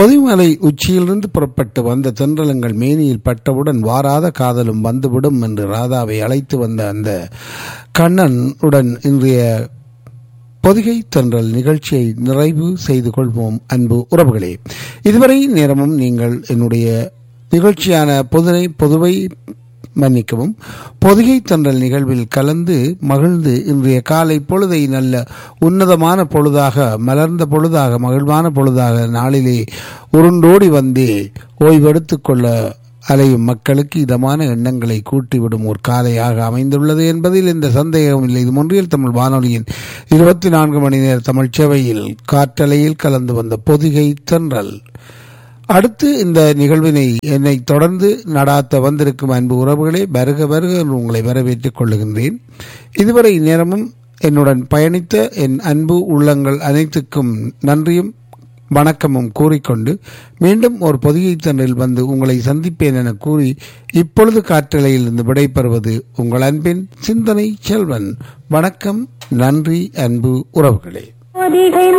பொதிமலை உச்சியிலிருந்து புறப்பட்டு வந்த தென்றலங்கள் மேனியில் பட்டவுடன் வாராத காதலும் வந்துவிடும் என்று ராதாவை அழைத்து வந்த அந்த கண்ணன் உடன் இன்றைய பொதிகை தென்றல் நிகழ்ச்சியை நிறைவு செய்து கொள்வோம் அன்பு உறவுகளே இதுவரை நேரமும் நீங்கள் என்னுடைய நிகழ்ச்சியான பொதுனை பொதுவை மன்னிக்கவும் பொதிகை தென்றல் நிகழ்வில் கலந்து மகிழ்ந்து இன்றைய காலை பொழுதை நல்ல உன்னதமான பொழுதாக மலர்ந்த பொழுதாக மகிழ்வான பொழுதாக நாளிலே உருண்டோடி வந்தே ஓய்வெடுத்துக் கொள்ள அலையும் மக்களுக்கு இதமான எண்ணங்களை கூட்டிவிடும் ஒரு காலையாக அமைந்துள்ளது என்பதில் எந்த சந்தேகம் இல்லை இது ஒன்றியல் தமிழ் வானொலியின் இருபத்தி நான்கு மணி நேர தமிழ் சேவையில் காற்றலையில் கலந்து வந்த பொதிகை தென்றல் அடுத்து இந்த நிகழ்வினை என்னை தொடர்ந்து நடாத்த வந்திருக்கும் அன்பு உறவுகளே வருக வருக என்று உங்களை வரவேற்றுக் கொள்ளுகின்றேன் இதுவரை நேரமும் என்னுடன் பயணித்த என் அன்பு உள்ளங்கள் அனைத்துக்கும் நன்றியும் வணக்கமும் கூறிக்கொண்டு மீண்டும் ஒரு பொதிகை தன்னில் வந்து உங்களை சந்திப்பேன் என கூறி இப்பொழுது காற்றலையில் இருந்து விடைபெறுவது உங்கள் அன்பின் சிந்தனை செல்வன் வணக்கம் நன்றி அன்பு உறவுகளே பொதிகை